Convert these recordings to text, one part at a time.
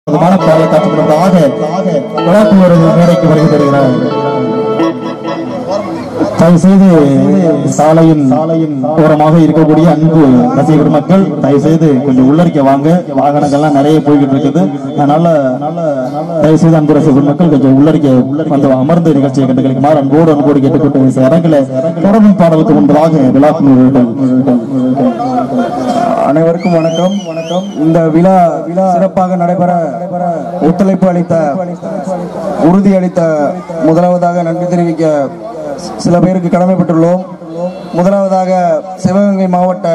அற்புதமான பாடலை காட்டுகிறதாக விழாக்குவரது மேடைக்கு வருகை தருகிறார் தயவு செய்து சாலையின் சாலையின் ஓரமாக இருக்கக்கூடிய அன்பு ரசிகர் மக்கள் தயவு செய்து கொஞ்சம் உள்ளரிக்க வாங்க வாகனங்கள்லாம் நிறைய போய்கிட்டு இருக்குது அதனால நல்ல தயவு செய்து அன்பு ரசிகர் மக்கள் கொஞ்சம் உள்ளரிக்க வந்து அமர்ந்த நிகழ்ச்சியை கண்டுகளிக்குமாறு அன்போடு அன்போடு கேட்டுக்கொண்டு இறங்கல தொடரும் பாடலுக்கு முன்பதாக விழாக்குவர்கள் அனைவருக்கும் வணக்கம் வணக்கம் இந்த விழா விழா சிறப்பாக நடைபெற ஒத்துழைப்பு அளித்த உறுதி அளித்த முதலாவதாக நன்றி தெரிவிக்க சில பேருக்கு கடமைப்பட்டுள்ளோம் முதலாவதாக சிவகங்கை மாவட்ட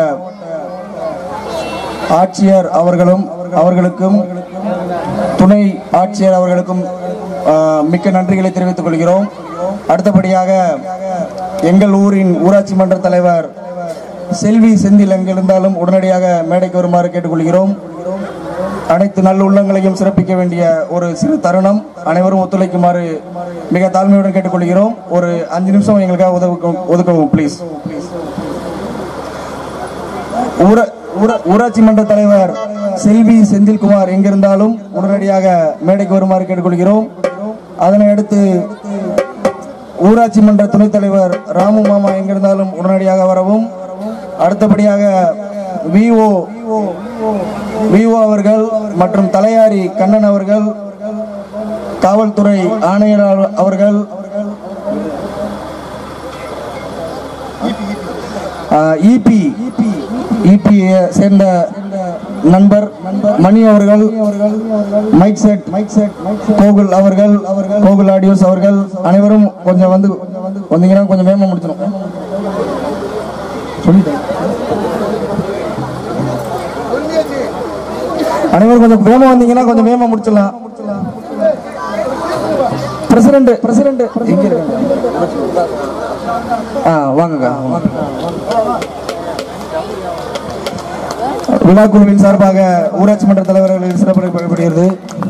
ஆட்சியர் அவர்களும் அவர்களுக்கும் துணை ஆட்சியர் அவர்களுக்கும் ஆ, மிக்க நன்றிகளை தெரிவித்துக் கொள்கிறோம் அடுத்தபடியாக எங்கள் ஊரின் ஊராட்சி மன்ற தலைவர் செல்வி செந்தில் எங்கிருந்தாலும் உடனடியாக மேடைக்கு வருமாறு கேட்டுக்கொள்கிறோம் அனைத்து நல்லுள்ளங்களையும் சிறப்பிக்க வேண்டிய ஒரு சிறு தருணம் அனைவரும் ஒத்துழைக்குமாறு மிக தாழ்மையுடன் கேட்டுக்கொள்கிறோம் ஒரு அஞ்சு நிமிஷம் எங்களுக்காக உதவுக்கும் ஒதுக்கவும் ப்ளீஸ் ஊர- ஊர- ஊராட்சி மன்ற தலைவர் செல்வி செந்தில்குமார் எங்கிருந்தாலும் உடனடியாக மேடைக்கு வருமாறு கேட்டுக்கொள்கிறோம் அதனை அடுத்து ஊராட்சி மன்ற துணைத் தலைவர் ராமு மாமா எங்கிருந்தாலும் உடனடியாக வரவும் அடுத்தபடியாக விஓ விஓ அவர்கள் மற்றும் தலையாரி கண்ணன் அவர்கள் காவல்துறை ஆணையர் அவ- அவர்கள் இபி இபி சேர்ந்த நண்பர் மணி அவர்கள் mic set mic set Gokul அவர்கள் அவர்கள் கோகுல் ஆடியோஸ் அவர்கள் அனைவரும் கொஞ்சம் வந்து வந்தீங்கன்னா கொஞ்சம் வேகமா முடிச்சிடும் சொல்லிட்டேன் அனைவரும் கொஞ்சம் வேகமா வந்தீங்கன்னா கொஞ்சம் வேகமா முடிச்சிடலாம் பிரசிடண்ட் பிரசிடண்ட் எங்க இருக்காங்க ஆ வாங்கக்கா விழா குழுவின் சார்பாக ஊராட்சி மன்ற தலைவர்கள் சிறப்பிக்கப்படுகிறது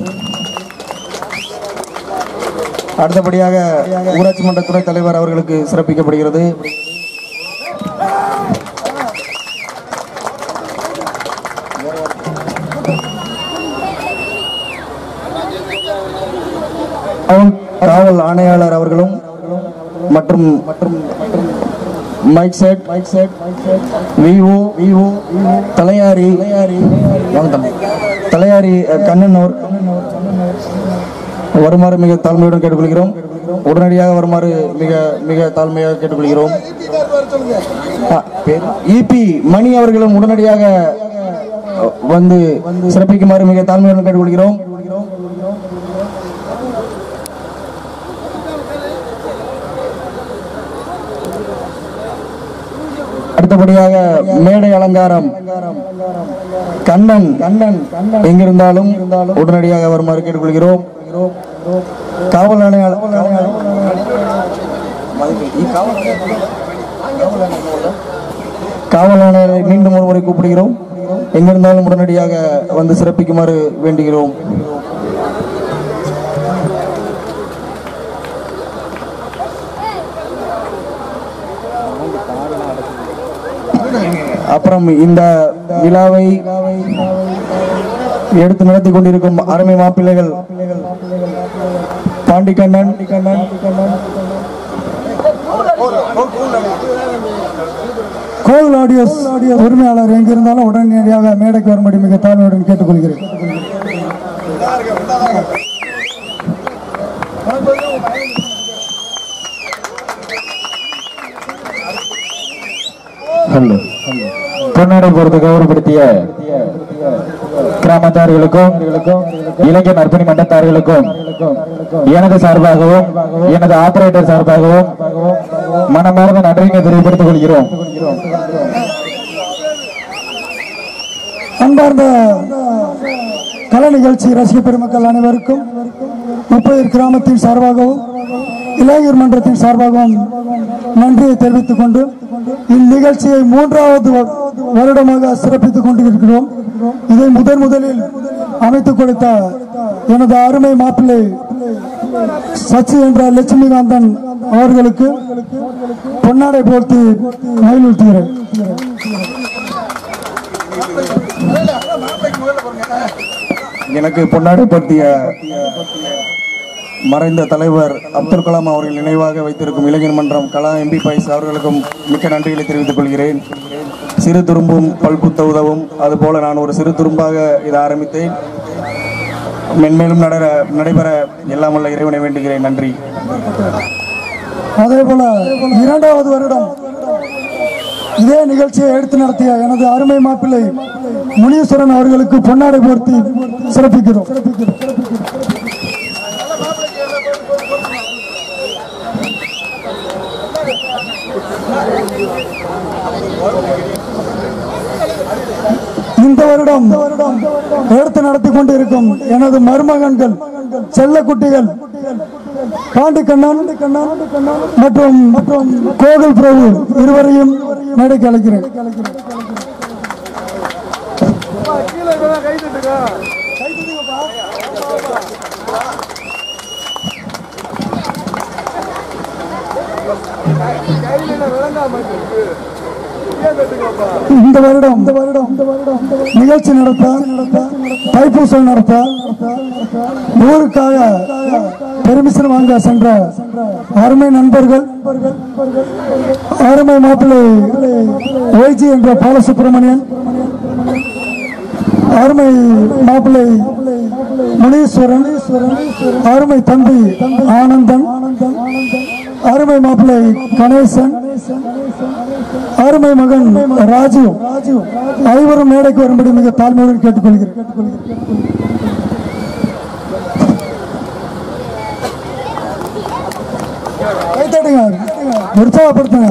அடுத்தபடியாக ஊராட்சி மன்ற துணைத் தலைவர் அவர்களுக்கு சிறப்பிக்கப்படுகிறது காவல் காவல் ஆணையாளர் அவர்களும் மற்றும் மற்றும் mic set mic set VO VO தலையாரி தலையாரி வாங்க தம்பி. தலையாரி அஹ், கண்ணன் அவர் வருமாறு மிக தாழ்மையுடன் கேட்டுக்கொள்கிறோம் உடனடியாக வருமாறு மிக மிக தாழ்மையாக கேட்டுக்கொள்கிறோம் இபி மணி அவர்களும் உடனடியாக அஹ், வந்து சிறப்பிக்குமாறு மிக தாழ்மையுடன் கேட்டுக்கொள்கிறோம் அடுத்தபடியாக மேடை அலங்காரம் கண்ணன் கண்ணன் எங்கிருந்தாலும் உடனடியாக வருமாறு கேட்டுக்கொள்கிறோம் காவல் ஆணையாளர் காவல் ஆணையரை மீண்டும் ஒரு முறை கூப்பிடுகிறோம் எங்கிருந்தாலும் உடனடியாக வந்து சிறப்பிக்குமாறு வேண்டுகிறோம் அப்புறம் இந்த விழாவை எடுத்து நடத்தி கொண்டிருக்கும் அருமை மாப்பிள்ளைகள் பாண்டிக்கண்ணன் கோவில் ஆடியோஸ் உரிமையாளர் எங்கிருந்தாலும் உடனடியாக மேடைக்கு வரும்படி மிக தாழ்மையுடன் கேட்டுக்கொள்கிறேன் ஹலோ பொன்னாடை பொறுத்து கௌரவப்படுத்திய கிராமத்தார்களுக்கும் இளைஞர் நற்பணி மன்றத்தார்களுக்கும் எனது சார்பாகவும் எனது ஆபரேட்டர் சார்பாகவும் மனமார்ந்த நன்றியை தெரிவித்துக் கொள்கிறோம் அன்பார்ந்த கலை நிகழ்ச்சி ரசிக பெருமக்கள் அனைவருக்கும் முப்பது கிராமத்தின் சார்பாகவும் இளைஞர் மன்றத்தின் சார்பாகவும் நன்றியை தெரிவித்துக் கொண்டு இந்நிகழ்ச்சியை மூன்றாவது வ- வருடமாக சிறப்பித்துக் கொண்டிருக்கிறோம் இதை முதன் முதலில் அமைத்துக் கொடுத்த எனது அருமை மாப்பிள்ளை சச்சி என்ற லட்சுமிகாந்தன் அவர்களுக்கு பொன்னாடை போர்த்தி மகிழ்வுறுத்துகிறேன் எனக்கு பொன்னாடை பற்றிய மறைந்த தலைவர் அப்துல் கலாம் அவர்கள் நினைவாக வைத்திருக்கும் இளைஞர் மன்றம் கலா எம்பி பைஸ் அவர்களுக்கும் மிக்க நன்றிகளை தெரிவித்துக் கொள்கிறேன் சிறு துரும்பும் பல்குத்த உதவும் அதுபோல நான் ஒரு சிறு துரும்பாக இதை ஆரம்பித்தேன் மென்மேலும் நடர நடைபெற எல்லாம் வல்ல இறைவனை வேண்டுகிறேன் நன்றி அதே போல இரண்டாவது வருடம் இதே நிகழ்ச்சியை எடுத்து நடத்திய எனது அருமை மாப்பிள்ளை முனீஸ்வரன் அவர்களுக்கு பொன்னாடை போர்த்தி சிறப்பிக்கிறோம் இந்த வருடம் எடுத்து நடத்தி கொண்டிருக்கும் எனது மருமகன்கள் செல்ல குட்டிகள் பாண்டி கண்ணன் மற்றும் மற்றும் கோகுல் பிரபு இருவரையும் மேடைக்கு அழைக்கிறேன் இந்த வருடம் இந்த வருடம் இந்த வருடம் நிகழ்ச்சி நடத்த தைப்பூசல் நடத்த ஊருக்காக பெர்மிஷன் வாங்க சென்ற அருமை நண்பர்கள் அருமை மாப்பிள்ளை ஒய்ஜி என்ற பாலசுப்ரமணியன் அருமை மாப்பிள்ளை முனீஸ்வரன் அருமை தம்பி ஆனந்தன் அருமை மாப்பிள்ளை கணேசன் அருமை மகன் ராஜு ஐவரும் மேடைக்கு வரும்படி மிக தாழ்மையுடன் கேட்டுக்கொள்கிறேன் கைத்தட்டுங்க உற்சாகப்படுத்துங்க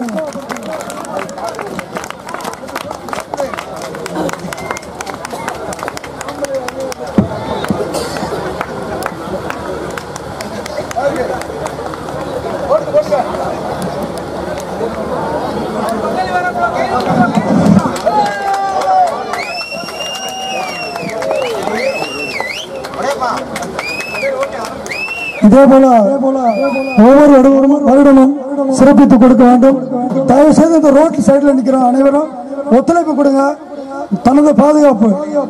இதே போல ஒவ்வொரு வருடமும் வருடமும் சிறப்பித்து கொடுக்க வேண்டும் தயவு செய்து இந்த ரோட் சைடில் நிற்கிற அனைவரும் ஒத்துழைப்பு கொடுங்க தனது பாதுகாப்பு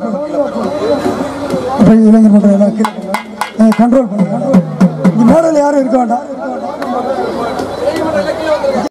அப்ப இளைஞர் மன்றம் எல்லாம் கண்ட்ரோல் பண்ணுங்க இங்க மேடையில் யாரும் இருக்க வேண்டாம்